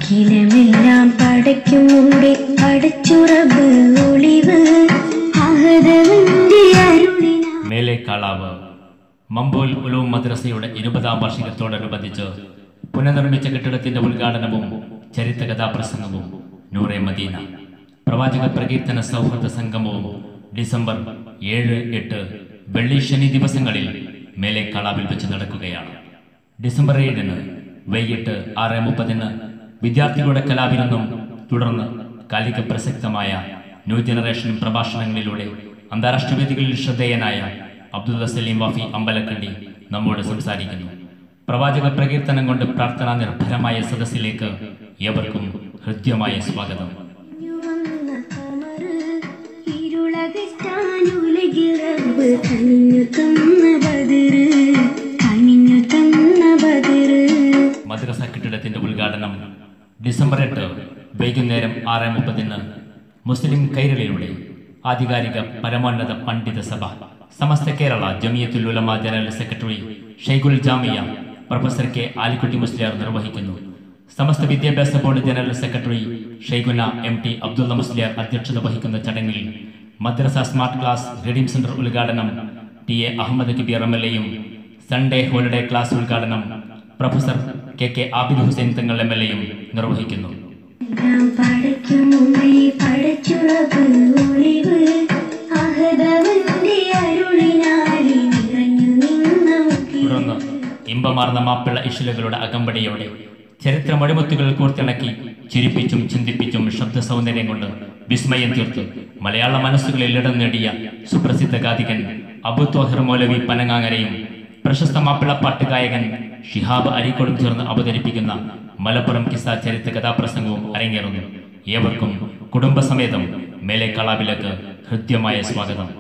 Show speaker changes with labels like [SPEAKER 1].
[SPEAKER 1] അഖിലമെല്ലാം പടയ്ക്കും മുമ്പേ പടച്ചുറബ് ഒളിവ് അഹദവന്റെ അരുളിനാ
[SPEAKER 2] മേലെ കാളാവ് മമ്പോൽ ഉലൂം മദ്രസയുടെ ഇരുപതാം വാർഷികത്തോടനുബന്ധിച്ച് പുനർനിർമ്മിച്ച കെട്ടിടത്തിന്റെ ഉദ്ഘാടനവും ചരിത്ര കഥാപ്രസംഗവും നൂറെ മദീന പ്രവാചക പ്രകീർത്തന സൗഹൃദ സംഗമവും ഡിസംബർ ഏഴ് എട്ട് വെള്ളി ശനി ദിവസങ്ങളിൽ മേലെ കാളാവിൽ വെച്ച് നടക്കുകയാണ് ഡിസംബർ ഏഴിന് വൈകിട്ട് ആറ് മുപ്പതിന് വിദ്യാർത്ഥികളുടെ കലാവിരുന്നും തുടർന്ന് കാലിക പ്രസക്തമായ ന്യൂ ജനറേഷൻ പ്രഭാഷണങ്ങളിലൂടെ അന്താരാഷ്ട്ര വേദികളിൽ ശ്രദ്ധേയനായ അബ്ദുള്ള സലീം വാഫി അമ്പലക്കണ്ടി നമ്മോട് സംസാരിക്കുന്നു പ്രവാചക പ്രകീർത്തനം കൊണ്ട് പ്രാർത്ഥനാ നിർഭരമായ സദസ്സിലേക്ക് ഏവർക്കും ഹൃദ്യമായ സ്വാഗതം
[SPEAKER 1] വന്ന കമറ് ഇരുളകറ്റാൻ ഉലകിറബ് കനിഞ്ഞു തന്ന ബദിറ് കനിഞ്ഞു തന്ന ബദിറ്
[SPEAKER 2] മദ്രസ കെട്ടിടത്തിന്റെ ഉദ്ഘാടനം ഡിസംബർ എട്ട് വൈകുന്നേരം ആറ് മുപ്പതിന് മുസ്ലിം കൈരളിയുടെ ആധികാരിക പരമോന്നത പണ്ഡിത സഭ Samastha Kerala Jamiyyathul Ulama general secretary Shaikhul Jamia professor K Alikkutty Musliyar നിർവഹിക്കുന്നു സമസ്ത വിദ്യാഭ്യാസ board general secretary Shaikhuna M T Abdulla Musliyar അധ്യക്ഷത വഹിക്കുന്ന ചടങ്ങിൽ മദ്രസ സ്മാർട്ട് ക്ലാസ് റീഡിംഗ് സെന്റർ ഉദ്ഘാടനം T A Ahammed Kabeer M L എയും സൺഡേ ഹോളിഡേ ക്ലാസ് ഉദ്ഘാടനം professor K K Abid Hussain Thangal M L എയും നിർവഹിക്കുന്നു
[SPEAKER 1] ഞാൻ പടയ്ക്കും മുമ്പേ പടച്ചുറബ് ഒളിവ് അഹദവന്റെ അരുളിനാലി നിറഞ്ഞു നിന്ന മുഖി
[SPEAKER 2] തുടർന്ന് ഇമ്പമാർന്ന മാപ്പിള ഇശലുകളുടെ അകമ്പടിയോടെ ചരിത്രമടിമുത്തുകൾ കോർത്തിണക്കി ചിരിപ്പിച്ചും ചിന്തിപ്പിച്ചും ശബ്ദ സൗന്ദര്യം കൊണ്ട് വിസ്മയം തീർത്ത് മലയാള മനസ്സുകളിൽ ഇടം നേടിയ സുപ്രസിദ്ധ ഗാതികൻ അബു തോഹിർ മൗലവി പനങ്ങാങ്ങരയും പ്രശസ്ത മാപ്പിളപ്പാട്ട് ഗായകൻ ഷിഹാബ് അരീക്കോടും ചേർന്ന് അവതരിപ്പിക്കുന്ന മലപ്പുറം കിസ്സ ചരിത്ര കഥാപ്രസംഗവും അരങ്ങേറുന്നു ഏവർക്കും കുടുംബസമേതം മേലെ കളാവിലേക്ക് ഹൃദ്യമായ സ്വാഗതം